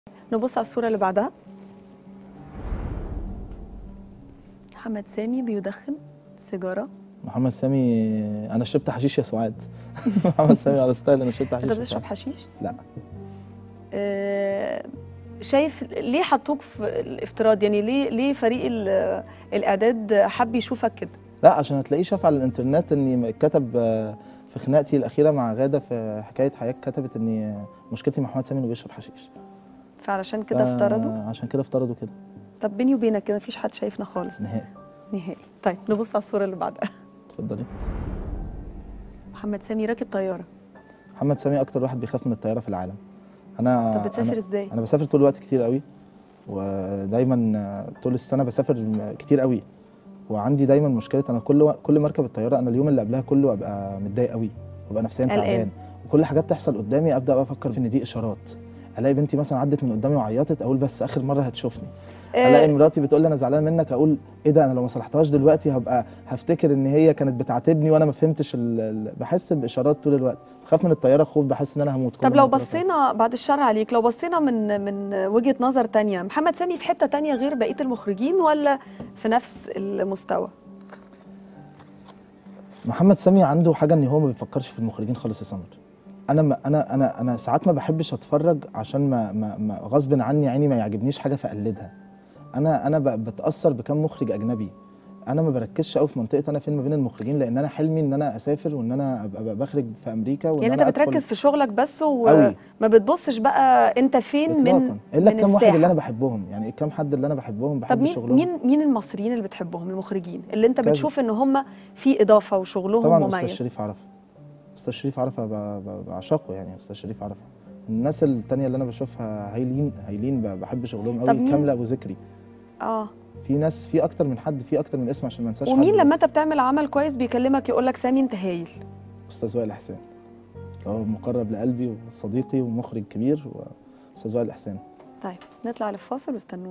نبص على الصورة اللي بعدها محمد سامي بيدخن سيجارة محمد سامي انا شربت حشيش يا سعاد محمد سامي على ستايل انا شربت حشيش انت يا بتشرب سعاد. حشيش؟ لا آه، شايف ليه حطوك في الافتراض يعني ليه ليه فريق ال- الاعداد حب يشوفك كده لا عشان هتلاقيه شاف على الانترنت اني كتب آه، في خناقتي الاخيره مع غاده في حكايه حياه كتبت اني مشكلتي مع محمد سامي انه بيشرب حشيش فعلشان كده افترضوا آه، عشان كده افترضوا كده طب بيني وبينك كده مفيش حد شايفنا خالص نهائي نهائي طيب نبص على الصورة اللي بعدها اتفضلي محمد سامي راكب طيارة محمد سامي اكتر واحد بيخاف من الطياره في العالم انا طب بتسافر أنا ازاي؟ انا بسافر طول الوقت كتير قوي ودايما آه، طول السنه بسافر م- كتير قوي وعندي دايما مشكله انا كل و... كل ما اركب الطياره انا اليوم اللي قبلها كله ابقى متضايق قوي وابقى نفسيا قلقان. تعبان وكل حاجات تحصل قدامي ابدا بقى افكر في ان دي اشارات الاقي بنتي مثلا عدت من قدامي وعيطت اقول بس اخر مره هتشوفني الاقي آه، مراتي بتقول لي انا زعلان منك اقول ايه ده انا لو ما صلحتهاش دلوقتي هبقى هفتكر ان هي كانت بتعاتبني وانا ما فهمتش ال... ال- بحس باشارات طول الوقت بخاف من الطياره خوف بحس ان انا هموت كل طب ما لو الطيارة بصينا بعد الشر عليك لو بصينا من من وجهة نظر تانية محمد سامي في حتة تانية غير بقية المخرجين ولا في نفس المستوى؟ محمد سامي عنده حاجه ان هو ما بيفكرش في المخرجين خالص يا سمر انا ما انا انا انا ساعات ما بحبش اتفرج عشان ما, ما, ما غصب عني عيني ما يعجبنيش حاجه فاقلدها انا انا ب- بتاثر بكم مخرج اجنبي انا ما بركزش قوي في منطقه انا فين ما بين المخرجين لان انا حلمي ان انا اسافر وان انا ابقى أبقى بخرج في امريكا وان يعني انت أنا أدخل بتركز في شغلك بس أوي. وما بتبصش بقى انت فين من إطلاقاً. الا من كم واحد اللي الساحة. انا بحبهم يعني الكم حد اللي انا بحبهم طب بحب مين شغلهم مين مين المصريين اللي بتحبهم المخرجين اللي انت كذا. بتشوف ان هم في اضافه وشغلهم طبعا استاذ مميز شريف عرفه استاذ شريف عرفه ب- ب- بعشقه يعني استاذ شريف عرفه الناس التانية اللي انا بشوفها هايلين هايلين ب- بحب شغلهم طب قوي مين؟ كامله ابو ذكري اه في ناس في اكتر من حد في اكتر من اسم عشان ما انساش حد ومين لما بس. انت بتعمل عمل كويس بيكلمك يقول لك سامي انت هايل استاذ وائل احسان هو مقرب لقلبي وصديقي ومخرج كبير واستاذ وائل احسان طيب نطلع للفاصل واستنونا